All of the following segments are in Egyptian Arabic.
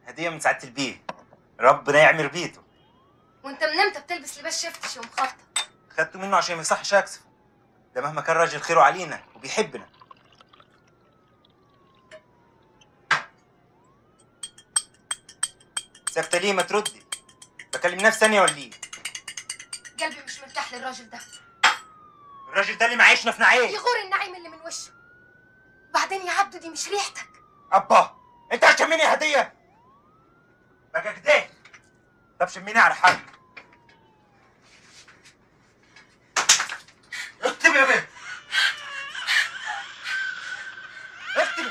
هديه من سعاده البيه ربنا يعمر بيته وانت من امتى بتلبس لباس شفتش ومخطط خدته منه عشان ما يصحش اكسفه ده مهما كان راجل خيره علينا وبيحبنا ساكتة ليه ما تردي بكلم نفسي ثانية ولا ايه قلبي مش مرتاح للراجل ده الراجل ده اللي معيشنا في نعيم يغور النعيم اللي من وشه وبعدين يا عبدو دي مش ريحتك ابا انت هتشميني هدية بقى كده طب شميني على حالك اكتب يا بنت اكتب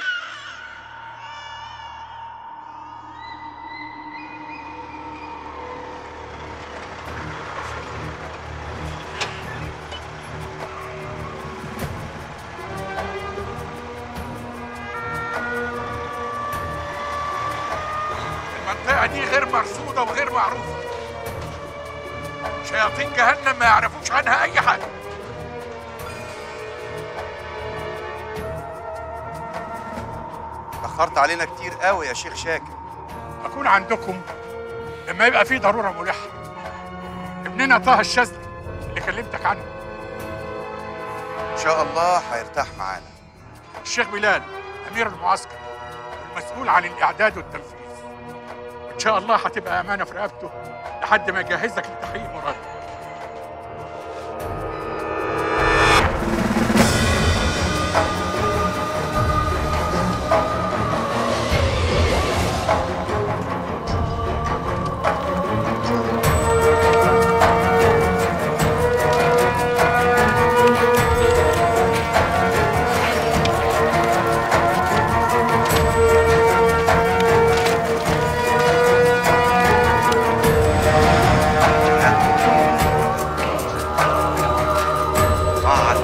المنطقة دي غير مرصودة وغير معروفة شياطين جهنم ما يعرفوش عنها أي حاجة اتأخرت علينا كتير قوي يا شيخ شاكر أكون عندكم لما يبقى في ضرورة ملحة ابننا طه الشاذلي اللي كلمتك عنه إن شاء الله هيرتاح معانا الشيخ بلال أمير المعسكر المسؤول عن الإعداد والتنفيذ إن شاء الله هتبقى أمانة في رقبته لحد ما يجهزك لتحقيق مراد قعد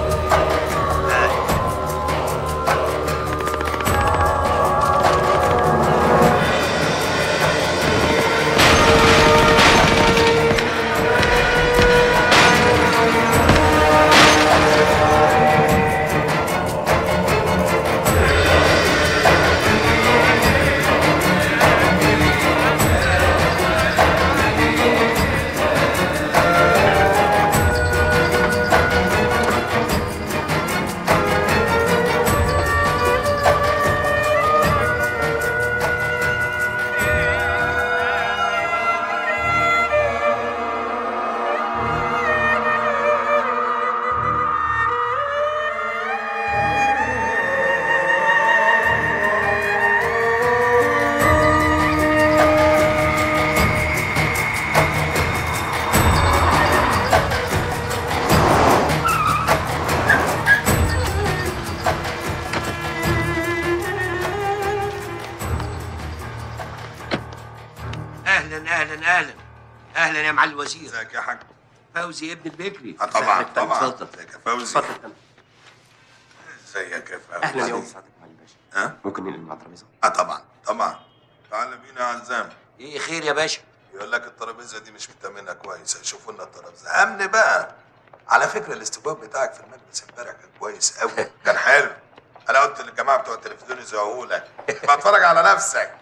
اهلا اهلا اهلا اهلا يا معالي الوزير ازيك يا حاج فوزي ابن البكري اه طبعا ازيك؟ طبعا اتفضل ازيك يا فوزي اتفضل ازيك يا فوزي اهلا يا سعادتك معالي الباشا ها ممكن ننقل مع الترابيزه اه طبعا طبعا تعال بينا يا عزام ايه خير يا باشا يقول لك الترابيزه دي مش متامنه كويس هيشوفوا لنا الترابيزه امن بقى على فكره الاستجواب بتاعك في المجلس امبارح كان كويس قوي كان حلو انا قلت للجماعه بتوع التلفزيون يزوقوا لك بتفرج على نفسك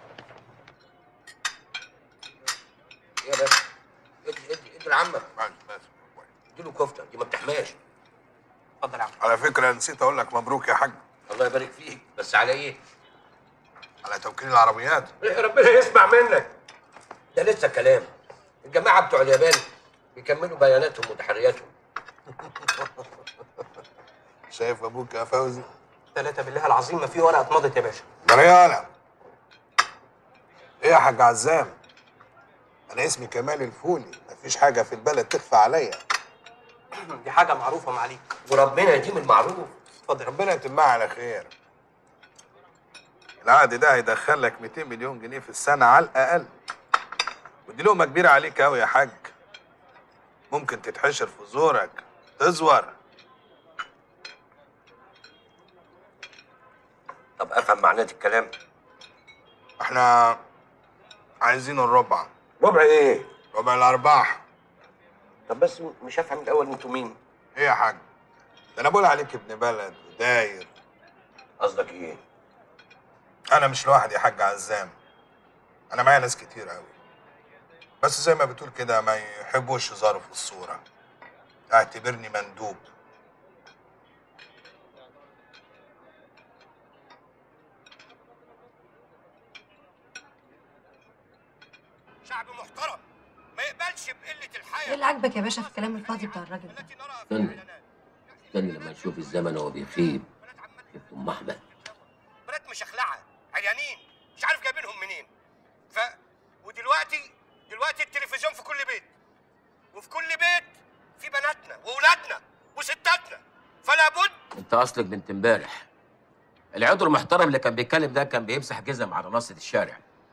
يا باشا ادي ادي ادي لعمك اديله كفته دي ما بتحماش اتفضل يا عم على فكره نسيت اقول لك مبروك يا حاج الله يبارك فيك بس على ايه؟ على توكيل العربيات إيه ربنا يسمع منك ده لسه كلام الجماعه بتوع اليابان بيكملوا بياناتهم وتحرياتهم شايف ابوك يا فوزي ثلاثة بالله العظيم ما في ورقة اتمضت يا باشا مريانة ايه يا حاج عزام انا اسمي كمال الفولي مفيش حاجه في البلد تخفى عليا دي حاجة معروفة معاليك وربنا يديم المعروف اتفضل ربنا يتمها على خير العقد ده هيدخل لك 200 مليون جنيه في السنه على الاقل ودي لقمه كبيره عليك قوي يا حاج ممكن تتحشر في زورك تزور طب افهم معنات الكلام احنا عايزين الربع ربع ايه؟ ربع الارباح طب بس مش هفهم الاول انتوا مين؟ ايه يا حاج ده انا بقول عليك ابن بلد وداير قصدك ايه؟ انا مش لوحدي يا حاج عزام انا معايا ناس كتير قوي بس زي ما بتقول كده ما يحبوش يظهروا في الصوره اعتبرني مندوب شعب محترم ما يقبلش بقله ايه الحياه اللي عاجبك يا باشا في الكلام الفاضي بتاع الراجل ده التي نراها في استنى. الإعلانات. استني لما نشوف الزمن وهو بيخيب بنات عمال شفت ام احمد بنات مشخلعه عريانين مش عارف جايبينهم منين ف ودلوقتي دلوقتي التلفزيون في كل بيت وفي كل بيت في بناتنا واولادنا وستاتنا فلا بد انت اصلك بنت امبارح العضو المحترم اللي كان بيتكلم ده كان بيمسح جزم على ناصية الشارع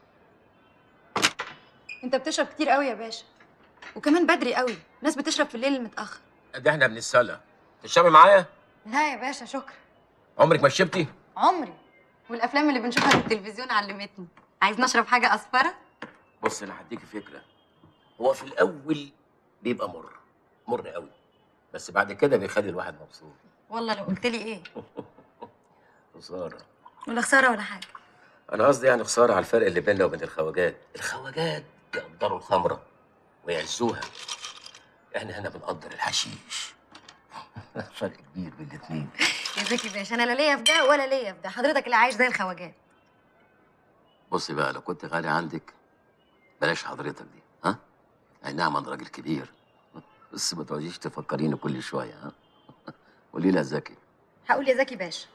انت بتشرب كتير قوي يا باشا وكمان بدري قوي ناس بتشرب في الليل المتاخر ده احنا بنتسلى تشربي معايا لا يا باشا شكرا عمرك ما شربتي عمري والافلام اللي بنشوفها في التلفزيون علمتني عايز نشرب حاجه اصفره بص انا هديكي فكره هو في الاول بيبقى مر مر قوي بس بعد كده بيخلي الواحد مبسوط والله لو قلت لي ايه خساره ولا خساره ولا حاجه انا قصدي يعني خساره على الفرق اللي بيننا وبين الخواجات الخواجات يقدروا الخمره ويعزوها احنا هنا بنقدر الحشيش فرق كبير بين الاتنين يا زكي باشا انا لا ليا في ده ولا ليا في ده حضرتك اللي عايش زي الخواجات بصي بقى لو كنت غالي عندك بلاش حضرتك دي ها اي نعم انا راجل كبير بس ما تقعديش تفكريني كل شويه ها قولي لي يا زكي هقول يا زكي باشا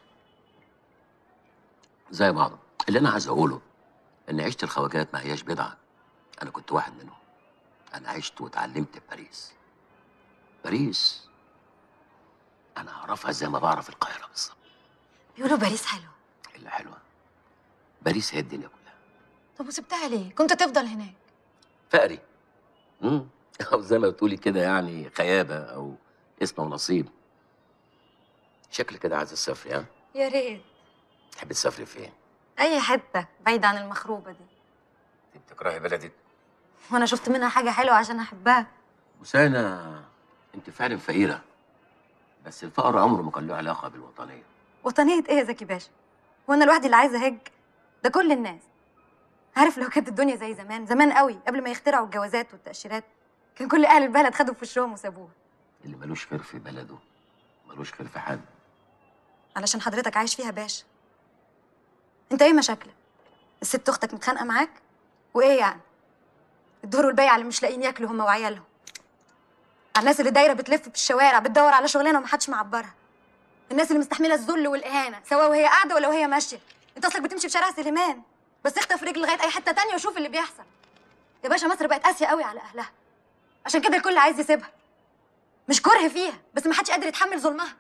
زي بعض اللي انا عايز اقوله ان عيشه الخواجات ما هياش بدعه انا كنت واحد منهم انا عشت واتعلمت في باريس باريس انا اعرفها زي ما بعرف القاهره بالظبط بيقولوا باريس حلوه الا حلوه باريس هي الدنيا كلها طب وسبتها ليه كنت تفضل هناك فقري امم او زي ما بتقولي كده يعني خيابه او اسم ونصيب شكل كده عايز تسافري ها يا ريت تحبي تسافري فين اي حته بعيد عن المخروبه دي انت بتكرهي بلدك وانا شفت منها حاجه حلوه عشان احبها وسانا انت فعلا فقيره بس الفقر عمره ما كان له علاقه بالوطنيه وطنيه ايه يا زكي باشا هو انا لوحدي اللي عايزه اهج ده كل الناس عارف لو كانت الدنيا زي زمان زمان قوي قبل ما يخترعوا الجوازات والتاشيرات كان كل اهل البلد خدوا في وشهم وسابوها اللي ملوش خير في بلده ملوش خير في حد علشان حضرتك عايش فيها باشا انت ايه مشاكلك الست اختك متخانقه معاك وايه يعني الدور والبيع اللي مش لاقيين ياكلوا هم وعيالهم على الناس اللي دايره بتلف في الشوارع بتدور على شغلانه ومحدش معبرها الناس اللي مستحمله الذل والاهانه سواء وهي قاعده ولا وهي ماشيه انت اصلك بتمشي في شارع سليمان بس اخطف رجل لغايه اي حته تانية وشوف اللي بيحصل يا باشا مصر بقت قاسيه قوي على اهلها عشان كده الكل عايز يسيبها مش كره فيها بس محدش قادر يتحمل ظلمها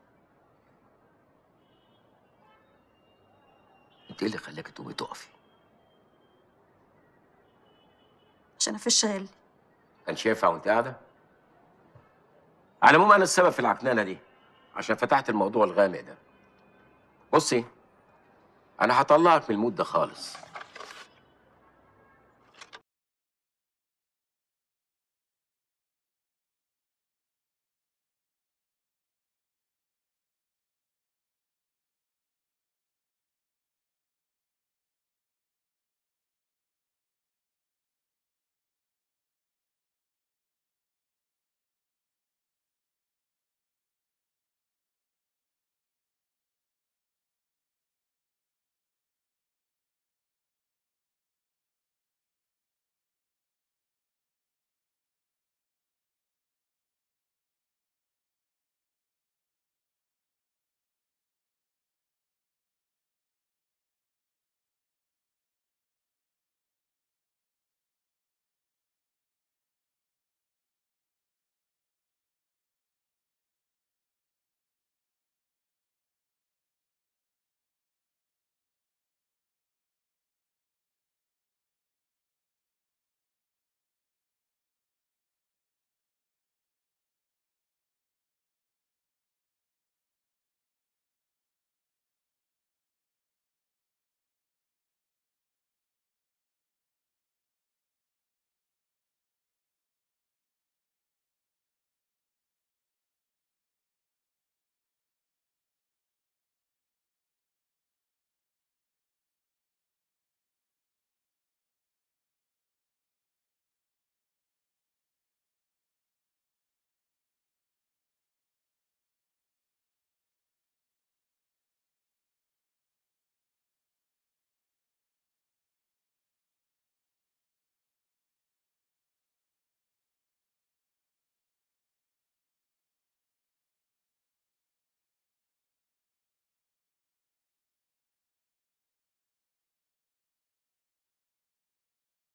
انت ايه اللي خلاكي تقومي تقفي عشان افش غلي كانش ينفع وانت قاعده على العموم انا السبب في العكنانه دي عشان فتحت الموضوع الغامق ده بصي انا هطلعك من المود ده خالص